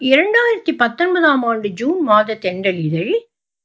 இரண்டாயிரத்தி பத்தொன்பதாம் ஆண்டு ஜூன் மாத தென்றல் இதழில்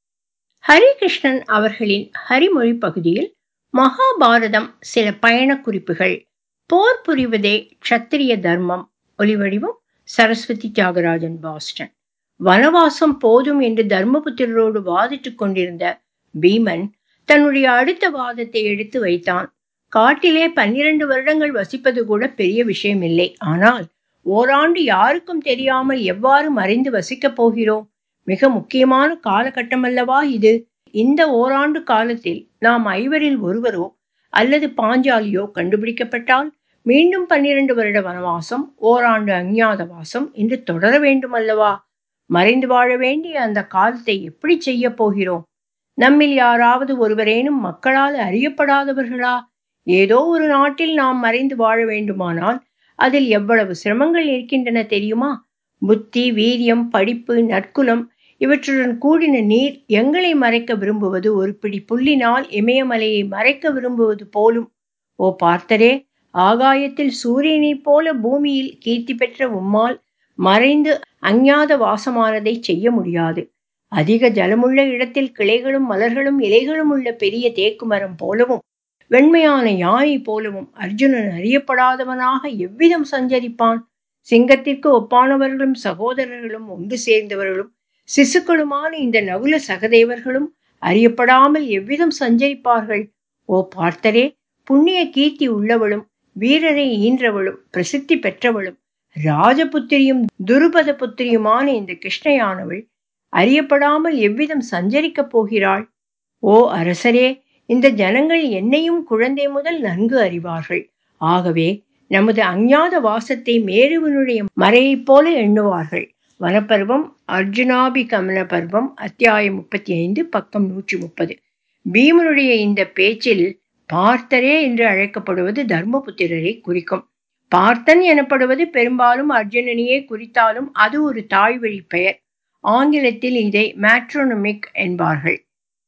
ஹரிகிருஷ்ணன் அவர்களின் ஹரிமொழி பகுதியில் மகாபாரதம் சில பயண குறிப்புகள் போர் புரிவதே க்ஷத்திரிய தர்மம் ஒலிவடிவம் சரஸ்வதி தியாகராஜன் பாஸ்டன் வனவாசம் போதும் என்று தர்மபுத்திரரோடு வாதிட்டுக் கொண்டிருந்த பீமன் தன்னுடைய அடுத்த வாதத்தை எடுத்து வைத்தான் காட்டிலே பன்னிரண்டு வருடங்கள் வசிப்பது கூட பெரிய விஷயமில்லை ஆனால் ஓராண்டு யாருக்கும் தெரியாமல் எவ்வாறு மறைந்து வசிக்கப் போகிறோம் மிக முக்கியமான காலகட்டமல்லவா இது இந்த ஓராண்டு காலத்தில் நாம் ஐவரில் ஒருவரோ அல்லது பாஞ்சாலியோ கண்டுபிடிக்கப்பட்டால் மீண்டும் பன்னிரண்டு வருட வனவாசம் ஓராண்டு அஞ்ஞாத வாசம் என்று தொடர வேண்டுமல்லவா மறைந்து வாழ வேண்டிய அந்த காலத்தை எப்படி செய்ய போகிறோம் நம்மில் யாராவது ஒருவரேனும் மக்களால் அறியப்படாதவர்களா ஏதோ ஒரு நாட்டில் நாம் மறைந்து வாழ வேண்டுமானால் அதில் எவ்வளவு சிரமங்கள் இருக்கின்றன தெரியுமா புத்தி வீரியம் படிப்பு நற்குலம் இவற்றுடன் கூடின நீர் எங்களை மறைக்க விரும்புவது ஒரு பிடி புல்லினால் இமயமலையை மறைக்க விரும்புவது போலும் ஓ பார்த்தரே ஆகாயத்தில் சூரியனைப் போல பூமியில் கீர்த்தி பெற்ற உம்மால் மறைந்து அஞ்ஞாத வாசமானதை செய்ய முடியாது அதிக ஜலமுள்ள இடத்தில் கிளைகளும் மலர்களும் இலைகளும் உள்ள பெரிய தேக்கு மரம் போலவும் வெண்மையான யானை போலவும் அர்ஜுனன் அறியப்படாதவனாக எவ்விதம் சஞ்சரிப்பான் சிங்கத்திற்கு ஒப்பானவர்களும் சகோதரர்களும் ஒன்று சேர்ந்தவர்களும் சிசுக்களுமான இந்த நகுல சகதேவர்களும் அறியப்படாமல் எவ்விதம் சஞ்சரிப்பார்கள் ஓ பார்த்தரே புண்ணிய கீர்த்தி உள்ளவளும் வீரரை ஈன்றவளும் பிரசித்தி பெற்றவளும் ராஜபுத்திரியும் துருபத புத்திரியுமான இந்த கிருஷ்ணையானவள் அறியப்படாமல் எவ்விதம் சஞ்சரிக்கப் போகிறாள் ஓ அரசரே இந்த ஜனங்கள் என்னையும் குழந்தை முதல் நன்கு அறிவார்கள் ஆகவே நமது அஞ்ஞாத வாசத்தை மேருவனுடைய மறையைப் போல எண்ணுவார்கள் வனப்பருவம் அர்ஜுனாபி கமன பருவம் அத்தியாயம் முப்பத்தி ஐந்து பக்கம் நூற்றி முப்பது பீமனுடைய இந்த பேச்சில் பார்த்தரே என்று அழைக்கப்படுவது தர்மபுத்திரரை குறிக்கும் பார்த்தன் எனப்படுவது பெரும்பாலும் அர்ஜுனனையே குறித்தாலும் அது ஒரு தாய்வழி பெயர் ஆங்கிலத்தில் இதை மேட்ரோனமிக் என்பார்கள்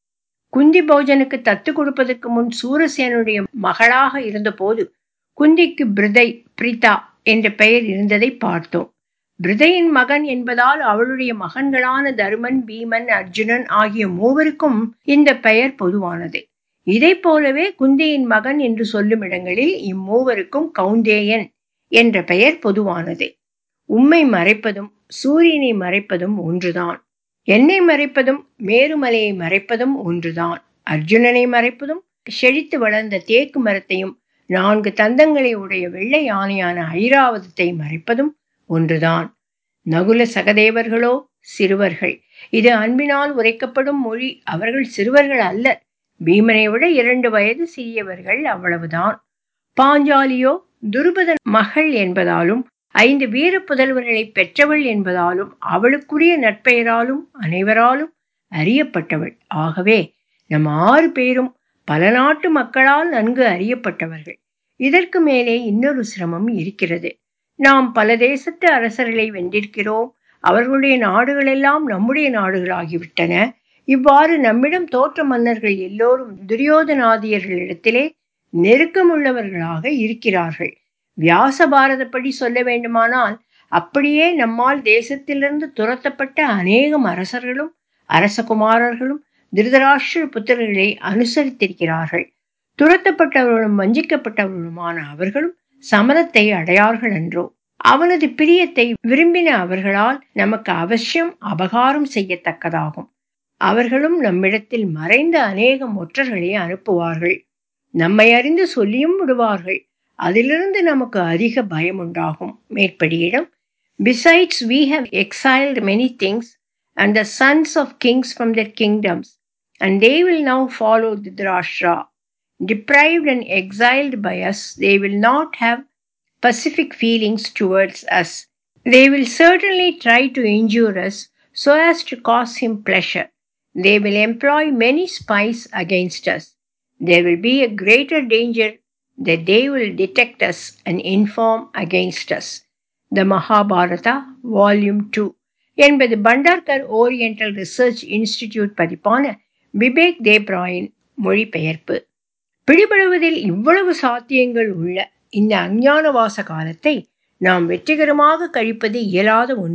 குந்தி போஜனுக்கு தத்து கொடுப்பதற்கு முன் சூரசேனுடைய மகளாக இருந்தபோது குந்திக்கு பிரிதை பிரிதா என்ற பெயர் இருந்ததை பார்த்தோம் பிரிதையின் மகன் என்பதால் அவளுடைய மகன்களான தருமன் பீமன் அர்ஜுனன் ஆகிய மூவருக்கும் இந்த பெயர் பொதுவானது இதை போலவே குந்தியின் மகன் என்று சொல்லும் இடங்களில் இம்மூவருக்கும் கவுந்தேயன் என்ற பெயர் பொதுவானது உம்மை மறைப்பதும் சூரியனை மறைப்பதும் ஒன்றுதான் என்னை மறைப்பதும் மேருமலையை மறைப்பதும் ஒன்றுதான் அர்ஜுனனை மறைப்பதும் செழித்து வளர்ந்த தேக்கு மரத்தையும் நான்கு தந்தங்களை உடைய வெள்ளை யானையான ஐராவதத்தை மறைப்பதும் ஒன்றுதான் நகுல சகதேவர்களோ சிறுவர்கள் இது அன்பினால் உரைக்கப்படும் மொழி அவர்கள் சிறுவர்கள் அல்ல பீமனை விட இரண்டு வயது சிறியவர்கள் அவ்வளவுதான் பாஞ்சாலியோ துருபதன் மகள் என்பதாலும் ஐந்து வீர புதல்வர்களை பெற்றவள் என்பதாலும் அவளுக்குரிய நட்பெயராலும் அனைவராலும் அறியப்பட்டவள் ஆகவே நம் ஆறு பேரும் பல நாட்டு மக்களால் நன்கு அறியப்பட்டவர்கள் இதற்கு மேலே இன்னொரு சிரமம் இருக்கிறது நாம் பல தேசத்து அரசர்களை வென்றிருக்கிறோம் அவர்களுடைய நாடுகளெல்லாம் நம்முடைய நாடுகளாகிவிட்டன இவ்வாறு நம்மிடம் தோற்ற மன்னர்கள் எல்லோரும் துரியோதனாதியர்களிடத்திலே நெருக்கமுள்ளவர்களாக இருக்கிறார்கள் வியாச பாரதப்படி சொல்ல வேண்டுமானால் அப்படியே நம்மால் தேசத்திலிருந்து துரத்தப்பட்ட அநேகம் அரசர்களும் அரசகுமாரர்களும் திருதராஷ்டிர புத்திரர்களை அனுசரித்திருக்கிறார்கள் துரத்தப்பட்டவர்களும் வஞ்சிக்கப்பட்டவர்களுமான அவர்களும் சமரத்தை அடையார்கள் என்றோ அவனது பிரியத்தை விரும்பின அவர்களால் நமக்கு அவசியம் அபகாரம் செய்யத்தக்கதாகும் அவர்களும் நம்மிடத்தில் மறைந்த அநேகம் ஒற்றர்களை அனுப்புவார்கள் நம்மை அறிந்து சொல்லியும் விடுவார்கள் அதிலிருந்து நமக்கு அதிக பயம் உண்டாகும் மேற்படியிடம் besides we have exiled many things and the sons of kings from their kingdoms and they will now follow Dhritarashtra deprived and exiled by us, they will not have pacific feelings towards us. They will certainly try to injure us so as to cause him pleasure. They will employ many spies against us. There will be a greater danger that they will detect us and inform against us. The Mahabharata, Volume 2 என்பது Bhandarkar oriental research institute பதிப்பான பிபேக் தேப்ராயின் மொழிபெயர்ப்பு பிடிபடுவதில் இவ்வளவு சாத்தியங்கள் உள்ள இந்த அஞ்ஞான வாச காலத்தை நாம் வெற்றிகரமாக கழிப்பது இயலாத ஒன்று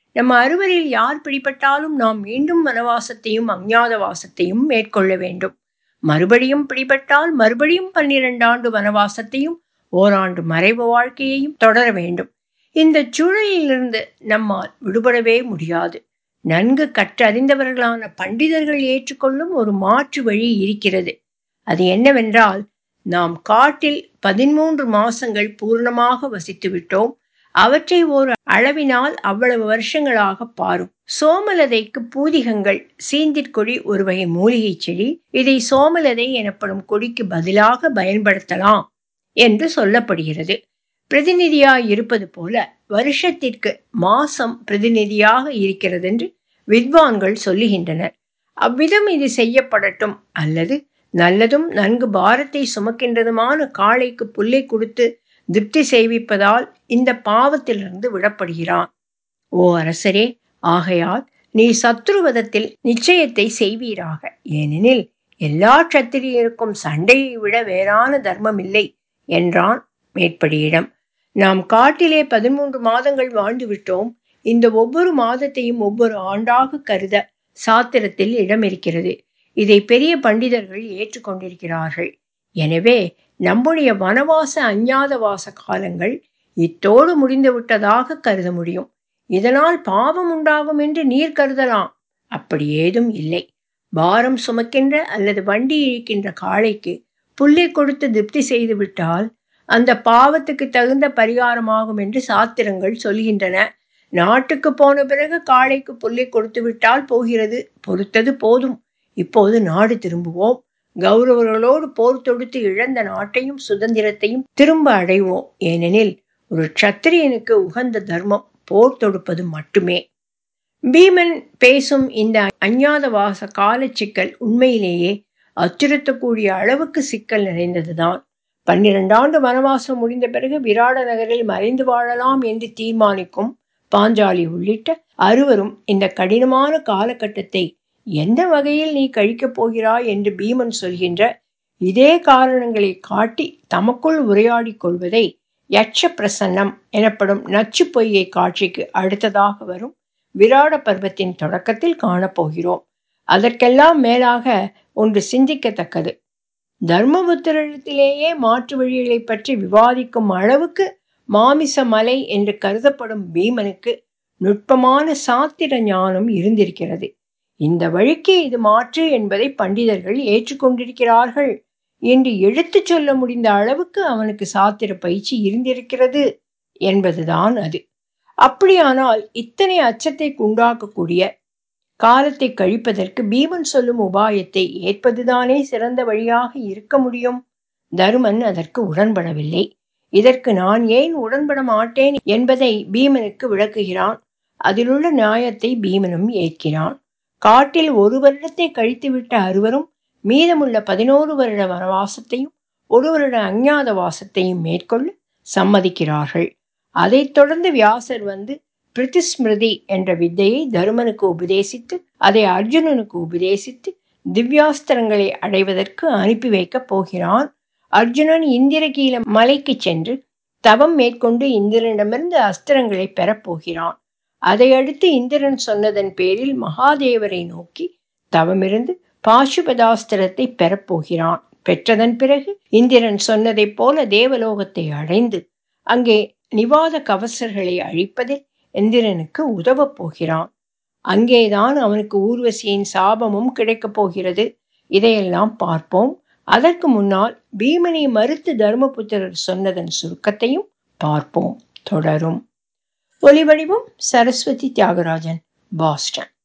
நம்ம அறுவரில் யார் பிடிபட்டாலும் நாம் மீண்டும் வனவாசத்தையும் அஞ்ஞாத வாசத்தையும் மேற்கொள்ள வேண்டும் மறுபடியும் பிடிபட்டால் மறுபடியும் பன்னிரண்டாண்டு வனவாசத்தையும் ஓராண்டு மறைவு வாழ்க்கையையும் தொடர வேண்டும் இந்த சூழலிலிருந்து நம்மால் விடுபடவே முடியாது நன்கு கற்றறிந்தவர்களான பண்டிதர்கள் ஏற்றுக்கொள்ளும் ஒரு மாற்று வழி இருக்கிறது அது என்னவென்றால் நாம் காட்டில் பதிமூன்று மாசங்கள் பூர்ணமாக வசித்து விட்டோம் அவற்றை ஒரு அளவினால் அவ்வளவு வருஷங்களாக பாரும் சோமலதைக்கு பூதிகங்கள் சீந்திற்கொடி ஒரு வகை மூலிகை செடி இதை சோமலதை எனப்படும் கொடிக்கு பதிலாக பயன்படுத்தலாம் என்று சொல்லப்படுகிறது பிரதிநிதியாய் இருப்பது போல வருஷத்திற்கு மாசம் பிரதிநிதியாக இருக்கிறது என்று வித்வான்கள் சொல்லுகின்றனர் அவ்விதம் இது செய்யப்படட்டும் அல்லது நல்லதும் நன்கு பாரத்தை சுமக்கின்றதுமான காளைக்கு புல்லை கொடுத்து திருப்தி செய்விப்பதால் இந்த பாவத்திலிருந்து விடப்படுகிறான் ஓ அரசரே ஆகையால் நீ சத்ருவதத்தில் நிச்சயத்தை செய்வீராக ஏனெனில் எல்லா சத்திரியருக்கும் சண்டையை விட வேறான தர்மம் இல்லை என்றான் மேற்படியிடம் நாம் காட்டிலே பதிமூன்று மாதங்கள் வாழ்ந்து விட்டோம் இந்த ஒவ்வொரு மாதத்தையும் ஒவ்வொரு ஆண்டாக கருத சாத்திரத்தில் இடம் இருக்கிறது இதை பெரிய பண்டிதர்கள் ஏற்றுக்கொண்டிருக்கிறார்கள் எனவே நம்முடைய வனவாச அஞ்ஞாத வாச காலங்கள் இத்தோடு முடிந்து விட்டதாக கருத முடியும் இதனால் பாவம் உண்டாகும் என்று நீர் கருதலாம் அப்படி ஏதும் இல்லை பாரம் சுமக்கின்ற அல்லது வண்டி இழுக்கின்ற காளைக்கு புல்லை கொடுத்து திருப்தி செய்து விட்டால் அந்த பாவத்துக்கு தகுந்த பரிகாரமாகும் என்று சாத்திரங்கள் சொல்கின்றன நாட்டுக்கு போன பிறகு காளைக்கு புல்லை கொடுத்து விட்டால் போகிறது பொறுத்தது போதும் இப்போது நாடு திரும்புவோம் கௌரவர்களோடு போர் தொடுத்து இழந்த நாட்டையும் சுதந்திரத்தையும் திரும்ப அடைவோம் ஏனெனில் ஒரு சத்திரியனுக்கு உகந்த தர்மம் போர் தொடுப்பது மட்டுமே பீமன் பேசும் இந்த அஞ்ஞாத வாச கால சிக்கல் உண்மையிலேயே அச்சுறுத்தக்கூடிய அளவுக்கு சிக்கல் நிறைந்ததுதான் பன்னிரண்டாண்டு வனவாசம் முடிந்த பிறகு விராட நகரில் மறைந்து வாழலாம் என்று தீர்மானிக்கும் பாஞ்சாலி உள்ளிட்ட அறுவரும் இந்த கடினமான காலகட்டத்தை எந்த வகையில் நீ கழிக்கப் போகிறாய் என்று பீமன் சொல்கின்ற இதே காரணங்களை காட்டி தமக்குள் உரையாடி கொள்வதை யட்ச பிரசன்னம் எனப்படும் நச்சு பொய்யை காட்சிக்கு அடுத்ததாக வரும் விராட பருவத்தின் தொடக்கத்தில் காணப்போகிறோம் அதற்கெல்லாம் மேலாக ஒன்று சிந்திக்கத்தக்கது தர்மபுத்திரத்திலேயே மாற்று வழிகளை பற்றி விவாதிக்கும் அளவுக்கு மாமிச மலை என்று கருதப்படும் பீமனுக்கு நுட்பமான சாத்திர ஞானம் இருந்திருக்கிறது இந்த வழிக்கு இது மாற்று என்பதை பண்டிதர்கள் ஏற்றுக்கொண்டிருக்கிறார்கள் என்று எடுத்துச் சொல்ல முடிந்த அளவுக்கு அவனுக்கு சாத்திர பயிற்சி இருந்திருக்கிறது என்பதுதான் அது அப்படியானால் இத்தனை அச்சத்தை உண்டாக்கக்கூடிய காலத்தை கழிப்பதற்கு பீமன் சொல்லும் உபாயத்தை ஏற்பதுதானே சிறந்த வழியாக இருக்க முடியும் தருமன் அதற்கு உடன்படவில்லை இதற்கு நான் ஏன் உடன்பட மாட்டேன் என்பதை பீமனுக்கு விளக்குகிறான் அதிலுள்ள நியாயத்தை பீமனும் ஏற்கிறான் காட்டில் ஒரு வருடத்தை கழித்துவிட்ட அறுவரும் மீதமுள்ள பதினோரு வருட வனவாசத்தையும் ஒரு வருட அஞ்ஞாத வாசத்தையும் மேற்கொள்ள சம்மதிக்கிறார்கள் அதைத் தொடர்ந்து வியாசர் வந்து பிரித்திஸ்மிருதி என்ற வித்தையை தருமனுக்கு உபதேசித்து அதை அர்ஜுனனுக்கு உபதேசித்து திவ்யாஸ்திரங்களை அடைவதற்கு அனுப்பி வைக்கப் போகிறான் அர்ஜுனன் இந்திரகீல மலைக்கு சென்று தவம் மேற்கொண்டு இந்திரனிடமிருந்து அஸ்திரங்களை பெறப்போகிறான் அதையடுத்து இந்திரன் சொன்னதன் பேரில் மகாதேவரை நோக்கி தவமிருந்து பாசுபதாஸ்திரத்தை பெறப்போகிறான் பெற்றதன் பிறகு இந்திரன் சொன்னதைப் போல தேவலோகத்தை அடைந்து அங்கே நிவாத கவசர்களை அழிப்பதில் இந்திரனுக்கு உதவப் போகிறான் அங்கேதான் அவனுக்கு ஊர்வசியின் சாபமும் கிடைக்கப் போகிறது இதையெல்லாம் பார்ப்போம் அதற்கு முன்னால் பீமனை மறுத்து தர்மபுத்திரர் சொன்னதன் சுருக்கத்தையும் பார்ப்போம் தொடரும் ஒலிவடிவம் சரஸ்வதி தியாகராஜன் பாஸ்டன்